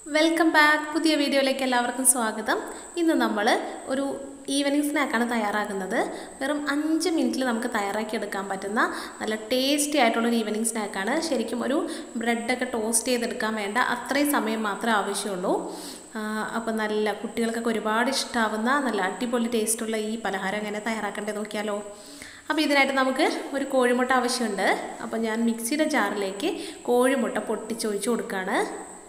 welcome back പുതിയ വീഡിയോയിലേക്ക് എല്ലാവർക്കും സ്വാഗതം ഇന്ന് നമ്മൾ ഒരു ഈവനിങ് സ്നാക്കാണ് തയ്യാറാക്കുന്നത് വെറും അഞ്ച് മിനിറ്റിൽ നമുക്ക് തയ്യാറാക്കി എടുക്കാൻ പറ്റുന്ന നല്ല ടേസ്റ്റി ആയിട്ടുള്ളൊരു ഈവനിങ് സ്നാക്കാണ് ശരിക്കും ഒരു ബ്രെഡൊക്കെ ടോസ്റ്റ് ചെയ്തെടുക്കാൻ വേണ്ട അത്രയും സമയം മാത്രമേ ആവശ്യമുള്ളൂ അപ്പോൾ നല്ല കുട്ടികൾക്കൊക്കെ ഒരുപാട് ഇഷ്ടമാവുന്ന നല്ല അടിപൊളി ടേസ്റ്റുള്ള ഈ പലഹാരം എങ്ങനെ തയ്യാറാക്കേണ്ടത് നോക്കിയാലോ അപ്പോൾ ഇതിനായിട്ട് നമുക്ക് ഒരു കോഴിമുട്ട ആവശ്യമുണ്ട് അപ്പോൾ ഞാൻ മിക്സിയുടെ ജാറിലേക്ക് കോഴിമുട്ട പൊട്ടിച്ചൊഴിച്ച് കൊടുക്കുകയാണ്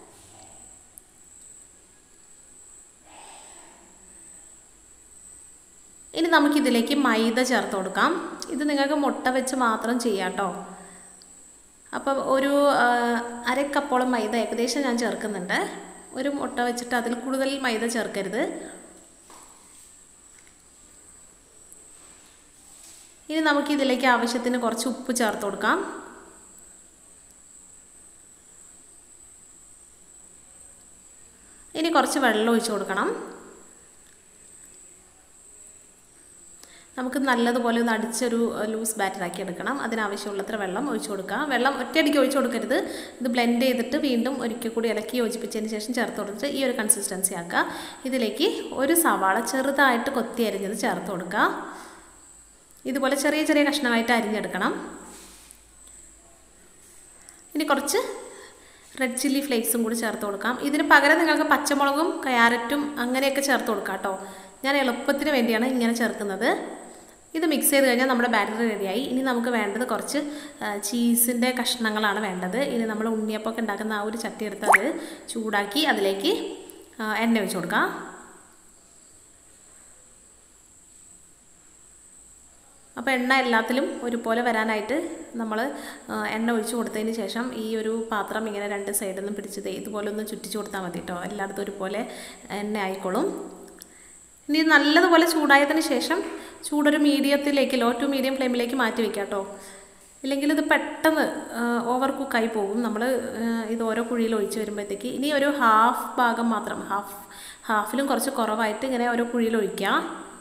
ഇനി നമുക്കിതിലേക്ക് മൈദ ചേർത്ത് കൊടുക്കാം ഇത് നിങ്ങൾക്ക് മുട്ട വെച്ച് മാത്രം ചെയ്യാം കേട്ടോ അപ്പം ഒരു അര കപ്പോളം മൈദ ഏകദേശം ഞാൻ ചേർക്കുന്നുണ്ട് ഒരു മുട്ട വെച്ചിട്ട് അതിൽ കൂടുതൽ മൈദ ചേർക്കരുത് ഇനി നമുക്ക് ഇതിലേക്ക് ആവശ്യത്തിന് കുറച്ച് ഉപ്പ് ചേർത്ത് കൊടുക്കാം ഇനി കുറച്ച് വെള്ളം ഒഴിച്ച് കൊടുക്കണം നമുക്ക് നല്ലതുപോലെ ഒന്ന് അടിച്ചൊരു ലൂസ് ബാറ്ററാക്കി എടുക്കണം അതിനാവശ്യമുള്ളത്ര വെള്ളം ഒഴിച്ചു കൊടുക്കുക വെള്ളം ഒറ്റയടിക്ക് ഒഴിച്ചു കൊടുക്കരുത് ഇത് ബ്ലെൻഡ് ചെയ്തിട്ട് വീണ്ടും ഒരിക്കൽ കൂടി ഇളക്കി യോജിപ്പിച്ചതിന് ശേഷം ചേർത്ത് കൊടുത്തിട്ട് ഈ ഒരു കൺസിസ്റ്റൻസി ആക്കുക ഇതിലേക്ക് ഒരു സവാള ചെറുതായിട്ട് കൊത്തി അരിഞ്ഞത് ചേർത്ത് കൊടുക്കുക ഇതുപോലെ ചെറിയ ചെറിയ കഷ്ണമായിട്ട് അരിഞ്ഞെടുക്കണം ഇനി കുറച്ച് റെഡ് ചില്ലി ഫ്ലേക്സും കൂടി ചേർത്ത് കൊടുക്കാം ഇതിന് പകരം നിങ്ങൾക്ക് പച്ചമുളകും ക്യാരറ്റും അങ്ങനെയൊക്കെ ചേർത്ത് കൊടുക്കാം കേട്ടോ ഞാൻ എളുപ്പത്തിന് വേണ്ടിയാണ് ഇങ്ങനെ ചേർക്കുന്നത് ഇത് മിക്സ് ചെയ്ത് കഴിഞ്ഞാൽ നമ്മുടെ ബാറ്ററി റെഡിയായി ഇനി നമുക്ക് വേണ്ടത് കുറച്ച് ചീസിൻ്റെ കഷ്ണങ്ങളാണ് വേണ്ടത് ഇനി നമ്മൾ ഉണ്ണിയപ്പമൊക്കെ ഉണ്ടാക്കുന്ന ആ ഒരു ചട്ടി എടുത്ത് അത് ചൂടാക്കി അതിലേക്ക് എണ്ണ ഒഴിച്ച് കൊടുക്കാം അപ്പോൾ എണ്ണ എല്ലാത്തിലും ഒരുപോലെ വരാനായിട്ട് നമ്മൾ എണ്ണ ഒഴിച്ചു കൊടുത്തതിന് ശേഷം ഈ ഒരു പാത്രം ഇങ്ങനെ രണ്ട് സൈഡിൽ നിന്നും പിടിച്ചത് ഇതുപോലെ ഒന്ന് ചുറ്റിച്ചു കൊടുത്താൽ മതി കേട്ടോ എല്ലായിടത്തും ഒരുപോലെ എണ്ണ ആയിക്കോളും ഇനി നല്ലതുപോലെ ചൂടായതിന് ശേഷം ചൂടൊരു മീഡിയത്തിലേക്ക് ലോ ടു മീഡിയം ഫ്ലെയിമിലേക്ക് മാറ്റി വെക്കാം കേട്ടോ ഇല്ലെങ്കിൽ ഇത് പെട്ടെന്ന് ഓവർ കുക്കായി പോകും നമ്മൾ ഇത് ഓരോ കുഴിയിൽ ഒഴിച്ച് വരുമ്പോഴത്തേക്ക് ഇനി ഒരു ഹാഫ് ഭാഗം മാത്രം ഹാഫ് ഹാഫിലും കുറച്ച് കുറവായിട്ട് ഇങ്ങനെ ഓരോ കുഴിയിൽ ഒഴിക്കുക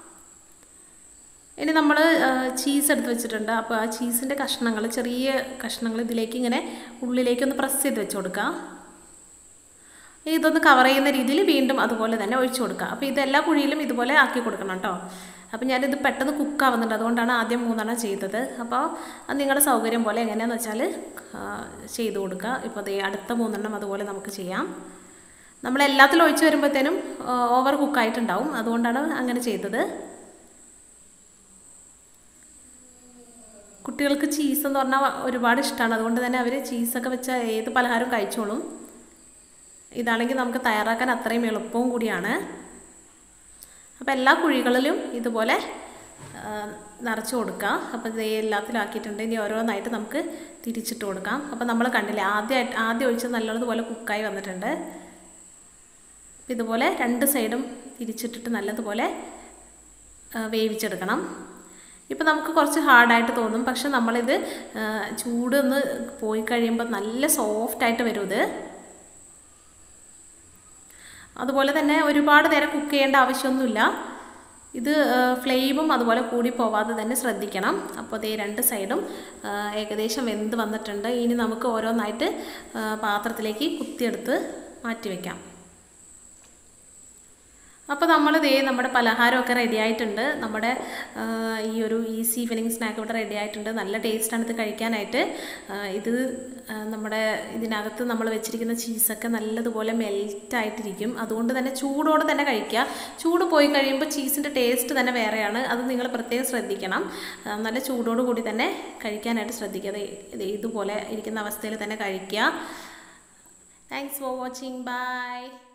ഇനി നമ്മൾ ചീസ് എടുത്ത് വെച്ചിട്ടുണ്ട് അപ്പോൾ ആ ചീസിൻ്റെ കഷ്ണങ്ങൾ ചെറിയ കഷ്ണങ്ങൾ ഇതിലേക്ക് ഇങ്ങനെ ഉള്ളിലേക്കൊന്ന് പ്രസ് ചെയ്ത് വെച്ച് കൊടുക്കുക ഇതൊന്ന് കവർ ചെയ്യുന്ന രീതിയിൽ വീണ്ടും അതുപോലെ തന്നെ ഒഴിച്ചു കൊടുക്കുക അപ്പോൾ ഇത് എല്ലാ കുഴിയിലും ഇതുപോലെ ആക്കി കൊടുക്കണം കേട്ടോ അപ്പോൾ ഞാനിത് പെട്ടെന്ന് കുക്കാവുന്നുണ്ട് അതുകൊണ്ടാണ് ആദ്യം മൂന്നെണ്ണം ചെയ്തത് അപ്പോൾ അത് നിങ്ങളുടെ സൗകര്യം പോലെ എങ്ങനെയാണെന്ന് വെച്ചാൽ ചെയ്ത് കൊടുക്കുക ഇപ്പോൾ അതേ അടുത്ത മൂന്നെണ്ണം അതുപോലെ നമുക്ക് ചെയ്യാം നമ്മൾ എല്ലാത്തിലും ഒഴിച്ച് വരുമ്പോഴത്തേനും ഓവർ കുക്കായിട്ടുണ്ടാവും അതുകൊണ്ടാണ് അങ്ങനെ ചെയ്തത് കുട്ടികൾക്ക് ചീസ് എന്ന് പറഞ്ഞാൽ ഒരുപാട് ഇഷ്ടമാണ് അതുകൊണ്ട് തന്നെ അവർ ചീസൊക്കെ വെച്ച ഏത് പലഹാരവും കഴിച്ചോളും ഇതാണെങ്കിൽ നമുക്ക് തയ്യാറാക്കാൻ അത്രയും എളുപ്പവും കൂടിയാണ് അപ്പോൾ എല്ലാ കുഴികളിലും ഇതുപോലെ നിറച്ച് കൊടുക്കുക അപ്പോൾ ഇത് എല്ലാത്തിലും ആക്കിയിട്ടുണ്ട് ഇനി ഓരോന്നായിട്ട് നമുക്ക് തിരിച്ചിട്ട് കൊടുക്കാം അപ്പോൾ നമ്മൾ കണ്ടില്ലേ ആദ്യമായിട്ട് ആദ്യം ഒഴിച്ചത് നല്ലതുപോലെ കുക്കായി വന്നിട്ടുണ്ട് ഇതുപോലെ രണ്ട് സൈഡും തിരിച്ചിട്ടിട്ട് നല്ലതുപോലെ വേവിച്ചെടുക്കണം ഇപ്പോൾ നമുക്ക് കുറച്ച് ഹാർഡായിട്ട് തോന്നും പക്ഷെ നമ്മളിത് ചൂടൊന്ന് പോയി കഴിയുമ്പോൾ നല്ല സോഫ്റ്റായിട്ട് വരും ഇത് അതുപോലെ തന്നെ ഒരുപാട് നേരം കുക്ക് ചെയ്യേണ്ട ആവശ്യമൊന്നുമില്ല ഇത് ഫ്ലെയിമും അതുപോലെ കൂടി പോവാതെ തന്നെ ശ്രദ്ധിക്കണം അപ്പോൾ അതേ രണ്ട് സൈഡും ഏകദേശം വെന്ത് വന്നിട്ടുണ്ട് ഇനി നമുക്ക് ഓരോന്നായിട്ട് പാത്രത്തിലേക്ക് കുത്തിയെടുത്ത് മാറ്റി വയ്ക്കാം അപ്പോൾ നമ്മൾ ദേ നമ്മുടെ പലഹാരമൊക്കെ റെഡി ആയിട്ടുണ്ട് നമ്മുടെ ഈ ഒരു ഈസി ഈവനിങ് സ്നാക്ക് ഇവിടെ റെഡി ആയിട്ടുണ്ട് നല്ല ടേസ്റ്റാണ് ഇത് കഴിക്കാനായിട്ട് ഇത് നമ്മുടെ ഇതിനകത്ത് നമ്മൾ വെച്ചിരിക്കുന്ന ചീസൊക്കെ നല്ലതുപോലെ മെൽറ്റായിട്ടിരിക്കും അതുകൊണ്ട് തന്നെ ചൂടോടെ തന്നെ കഴിക്കുക ചൂട് പോയി കഴിയുമ്പോൾ ചീസിൻ്റെ ടേസ്റ്റ് തന്നെ വേറെയാണ് അത് നിങ്ങൾ പ്രത്യേകം ശ്രദ്ധിക്കണം നല്ല ചൂടോട് കൂടി തന്നെ കഴിക്കാനായിട്ട് ശ്രദ്ധിക്കുക ഇതുപോലെ ഇരിക്കുന്ന അവസ്ഥയിൽ തന്നെ കഴിക്കുക താങ്ക്സ് ഫോർ വാച്ചിങ് ബൈ